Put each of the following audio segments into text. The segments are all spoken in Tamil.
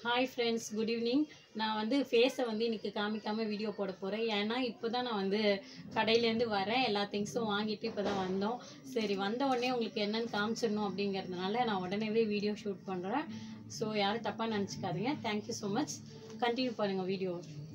ஹாய் ஃப்ரெண்ட்ஸ் குட் ஈவினிங் நான் வந்து ஃபேஸை வந்து இன்னைக்கு காமிக்காமல் வீடியோ போட போகிறேன் ஏன்னா இப்போ தான் நான் வந்து கடையிலேருந்து வரேன் எல்லா திங்ஸும் வாங்கிட்டு இப்போ தான் வந்தோம் சரி வந்த உடனே உங்களுக்கு என்னென்னு காமிச்சிடணும் அப்படிங்கிறதுனால நான் உடனேவே வீடியோ ஷூட் பண்ணுறேன் ஸோ யாரும் தப்பாக நினச்சிக்காதீங்க தேங்க்யூ ஸோ மச் கண்டினியூ பண்ணுங்கள் வீடியோ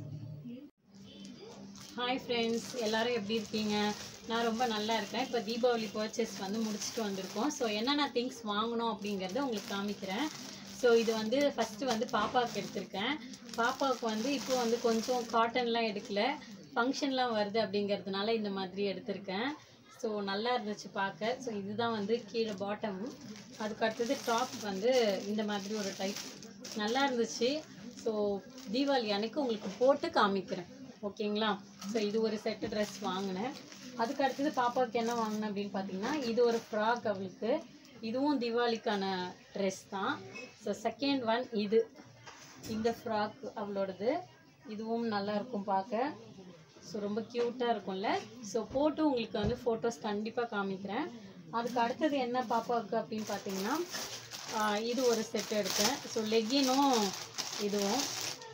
ஹாய் ஃப்ரெண்ட்ஸ் எல்லாரும் எப்படி இருக்கீங்க நான் ரொம்ப நல்லா இருக்கேன் இப்போ தீபாவளி பர்ச்சேஸ் வந்து முடிச்சுட்டு வந்திருக்கோம் ஸோ என்னென்ன திங்ஸ் வாங்கணும் அப்படிங்கிறத உங்களுக்கு காமிக்கிறேன் ஸோ இது வந்து ஃபஸ்ட்டு வந்து பாப்பாவுக்கு எடுத்திருக்கேன் பாப்பாவுக்கு வந்து இப்போ வந்து கொஞ்சம் காட்டன்லாம் எடுக்கல ஃபங்க்ஷன்லாம் வருது அப்படிங்கிறதுனால இந்த மாதிரி எடுத்திருக்கேன் ஸோ நல்லா இருந்துச்சு பார்க்க ஸோ இதுதான் வந்து கீழே பாட்டம் அதுக்கு அடுத்தது டாப் வந்து இந்த மாதிரி ஒரு டைப் நல்லா இருந்துச்சு ஸோ தீபாவளி அன்னைக்கு உங்களுக்கு போட்டு காமிக்கிறேன் ஓகேங்களா ஸோ இது ஒரு செட்டு ட்ரெஸ் வாங்கினேன் அதுக்கு அடுத்தது பாப்பாவுக்கு என்ன வாங்கினேன் அப்படின்னு பார்த்தீங்கன்னா இது ஒரு ஃப்ராக் அவளுக்கு இதுவும் தீபாவளிக்கான ட்ரெஸ் தான் ஸோ செகண்ட் ஒன் இது இந்த ஃப்ராக் அவளோடது இதுவும் நல்லா இருக்கும் பார்க்க ஸோ ரொம்ப க்யூட்டாக இருக்கும்ல ஸோ போட்டு உங்களுக்கு வந்து ஃபோட்டோஸ் கண்டிப்பாக காமிக்கிறேன் அதுக்கு அடுத்தது என்ன பாப்பாவுக்கு அப்படின்னு பார்த்தீங்கன்னா ஆஹ் இது ஒரு செட் எடுத்தேன் ஸோ லெக்கினும் இதுவும்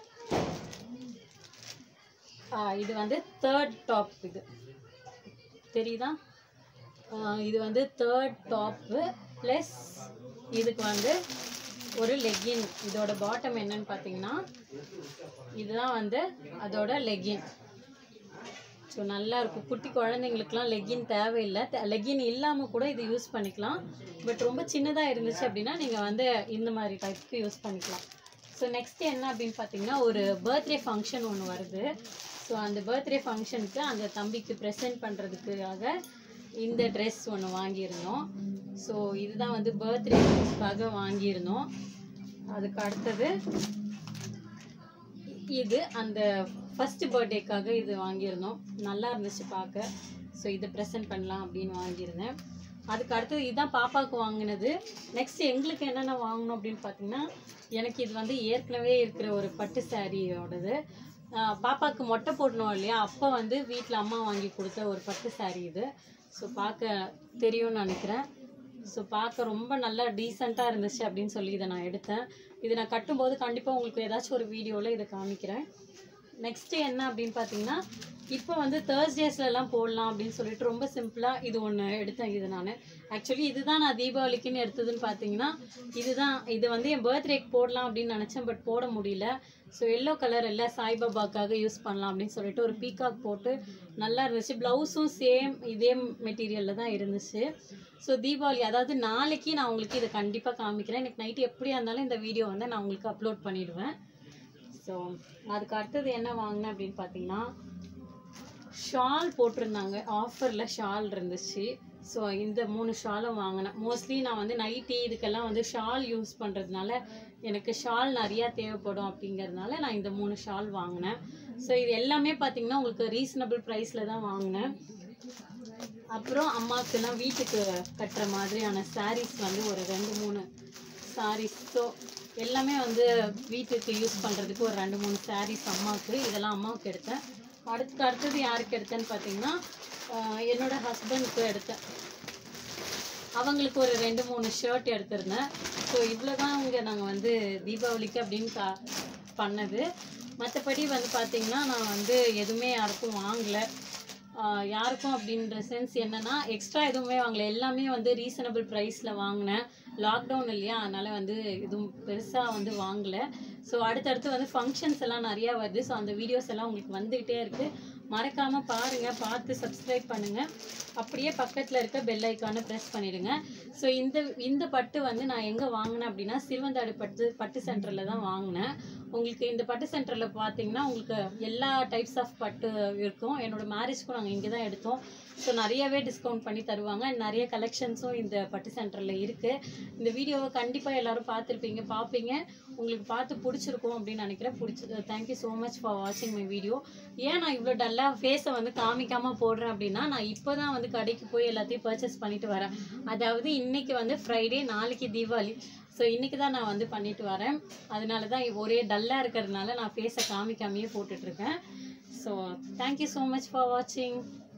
ஆஹ் இது வந்து தேர்ட் டாப் இது தெரியுதா ஆஹ் இது வந்து தேர்ட் டாப்பு ப்ளஸ் இதுக்கு வந்து ஒரு லெக்கின் இதோட பாட்டம் என்னன்னு பார்த்தீங்கன்னா இதுதான் வந்து அதோட லெக்கின் ஸோ நல்லா இருக்கும் குட்டி குழந்தைங்களுக்குலாம் லெக்கின் தேவையில்லை லெக்கின் இல்லாமல் கூட இது யூஸ் பண்ணிக்கலாம் பட் ரொம்ப சின்னதாக இருந்துச்சு அப்படின்னா நீங்கள் வந்து இந்த மாதிரி டைப்க்கு யூஸ் பண்ணிக்கலாம் ஸோ நெக்ஸ்ட் என்ன அப்படின்னு பார்த்தீங்கன்னா ஒரு பர்த்டே ஃபங்க்ஷன் ஒன்று வருது ஸோ அந்த பர்த்டே ஃபங்க்ஷனுக்கு அந்த தம்பிக்கு ப்ரெசென்ட் பண்ணுறதுக்காக இந்த ட்ரெஸ் ஒன்று வாங்கியிருந்தோம் ஸோ இதுதான் வந்து பர்த்டேக்காக வாங்கியிருந்தோம் அதுக்கு அடுத்தது இது அந்த ஃபர்ஸ்ட் பர்த்டேக்காக இது வாங்கியிருந்தோம் நல்லா இருந்துச்சு பார்க்க ஸோ இதை ப்ரெசென்ட் பண்ணலாம் அப்படின்னு வாங்கியிருந்தேன் அதுக்கு அடுத்தது இதுதான் பாப்பாவுக்கு வாங்கினது நெக்ஸ்ட் எங்களுக்கு என்னென்ன வாங்கணும் அப்படின்னு பார்த்தீங்கன்னா எனக்கு இது வந்து ஏற்கனவே இருக்கிற ஒரு பட்டு சாரியோடது பாப்பாவுக்கு மொட்டை போடணும் இல்லையா அப்போ வந்து வீட்டில் அம்மா வாங்கி கொடுத்த ஒரு பட்டு சாரி இது ஸோ பார்க்க தெரியும்னு நினைக்கிறேன் ஸோ பார்க்க ரொம்ப நல்லா டீசெண்டாக இருந்துச்சு அப்படின்னு சொல்லி இதை நான் எடுத்தேன் இது நான் கட்டும்போது கண்டிப்பாக உங்களுக்கு ஏதாச்சும் ஒரு வீடியோவில் இதை காமிக்கிறேன் நெக்ஸ்ட்டு என்ன அப்படின்னு பார்த்தீங்கன்னா இப்போ வந்து தேர்ஸ்டேஸ்லலாம் போடலாம் அப்படின்னு சொல்லிட்டு ரொம்ப சிம்பிளாக இது ஒன்று எடுத்தேன் இது நான் ஆக்சுவலி இதுதான் நான் தீபாவளிக்குன்னு எடுத்ததுன்னு பார்த்தீங்கன்னா இதுதான் இது வந்து என் பர்த்டேக்கு போடலாம் அப்படின்னு நினச்சேன் பட் போட முடியல ஸோ எல்லோ கலர் இல்லை சாய்பாபாக்காக யூஸ் பண்ணலாம் அப்படின்னு சொல்லிட்டு ஒரு பீகாக் போட்டு நல்லா இருந்துச்சு ப்ளவுஸும் சேம் இதே மெட்டீரியலில் தான் இருந்துச்சு ஸோ தீபாவளி அதாவது நாளைக்கு நான் உங்களுக்கு இதை கண்டிப்பாக காமிக்கிறேன் எனக்கு நைட்டு எப்படியா இருந்தாலும் இந்த வீடியோ வந்து நான் உங்களுக்கு அப்லோட் பண்ணிடுவேன் ஸோ அதுக்கு அடுத்தது என்ன வாங்கினேன் அப்படின்னு பார்த்தீங்கன்னா ஷால் போட்டிருந்தாங்க ஆஃபரில் ஷால் இருந்துச்சு ஸோ இந்த மூணு ஷாலும் வாங்கினேன் மோஸ்ட்லி நான் வந்து நைட்டி இதுக்கெல்லாம் வந்து ஷால் யூஸ் பண்ணுறதுனால எனக்கு ஷால் நிறையா தேவைப்படும் அப்படிங்கிறதுனால நான் இந்த மூணு ஷால் வாங்கினேன் ஸோ இது எல்லாமே பார்த்தீங்கன்னா உங்களுக்கு ரீசனபிள் ப்ரைஸில் தான் வாங்கினேன் அப்புறம் அம்மாவுக்குலாம் வீட்டுக்கு கட்டுற மாதிரியான சாரீஸ் வந்து ஒரு ரெண்டு மூணு சாரீஸ் ஸோ எல்லாமே வந்து வீட்டுக்கு யூஸ் பண்ணுறதுக்கு ஒரு ரெண்டு மூணு சாரீஸ் அம்மாவுக்கு இதெல்லாம் அம்மாவுக்கு எடுத்தேன் அடுத்து அடுத்தது யாருக்கு எடுத்தேன்னு பார்த்தீங்கன்னா ஆஹ் என்னோட ஹஸ்பண்டுக்கு எடுத்தேன் அவங்களுக்கு ஒரு ரெண்டு மூணு ஷர்ட் எடுத்திருந்தேன் ஸோ இவ்வளோ தான் இங்கே நாங்கள் வந்து தீபாவளிக்கு அப்படின்னு கா பண்ணது மற்றபடி வந்து பார்த்திங்கன்னா நான் வந்து எதுவுமே யாருக்கும் வாங்கலை ஆஹ் யாருக்கும் அப்படின்ற சென்ஸ் என்னன்னா எக்ஸ்ட்ரா எதுவுமே வாங்கல எல்லாமே வந்து ரீசனபிள் ப்ரைஸில் வாங்கினேன் லாக்டவுன் இல்லையா அதனால் வந்து எதுவும் பெருசாக வந்து வாங்கலை ஸோ அடுத்தடுத்து வந்து ஃபங்க்ஷன்ஸ் எல்லாம் நிறையா வருது ஸோ அந்த வீடியோஸ் எல்லாம் உங்களுக்கு வந்துக்கிட்டே இருக்குது மறக்காமல் பாருங்கள் பார்த்து சப்ஸ்கிரைப் பண்ணுங்கள் அப்படியே பக்கத்தில் இருக்க பெல் ஐக்கானை ப்ரெஸ் பண்ணிடுங்க ஸோ இந்த இந்த பட்டு வந்து நான் எங்கே வாங்கினேன் அப்படின்னா சிறுவந்தாடு பட்டு பட்டு சென்டரில் தான் வாங்கினேன் உங்களுக்கு இந்த பட்டு சென்டரில் பார்த்தீங்கன்னா உங்களுக்கு எல்லா டைப்ஸ் ஆஃப் பட்டு இருக்கும் என்னோட மேரேஜ்க்கும் நாங்கள் இங்கே தான் எடுத்தோம் ஸோ நிறையவே டிஸ்கவுண்ட் பண்ணி தருவாங்க நிறைய கலெக்ஷன்ஸும் இந்த பட்டு சென்டரில் இருக்குது இந்த வீடியோவை கண்டிப்பாக எல்லாரும் பார்த்துருப்பீங்க பார்ப்பீங்க உங்களுக்கு பார்த்து பிடிச்சிருக்கும் அப்படின்னு நினைக்கிறேன் பிடிச்சி தேங்க்யூ ஸோ மச் ஃபார் வாட்சிங் மை வீடியோ ஏன் நான் இவ்வளோ டல்லாக ஃபேஸை வந்து காமிக்காமல் போடுறேன் அப்படின்னா நான் இப்போ தான் வந்து கடைக்கு போய் எல்லாத்தையும் பர்ச்சேஸ் பண்ணிட்டு வரேன் அதாவது இன்னைக்கு வந்து ஃப்ரைடே நாளைக்கு தீபாவளி ஸோ இன்றைக்கி தான் நான் வந்து பண்ணிட்டு வரேன் அதனால தான் ஒரே டல்லாக இருக்கிறதுனால நான் ஃபேஸை காமிக்காமையே போட்டுட்ருக்கேன் so thank you so much for வாட்சிங்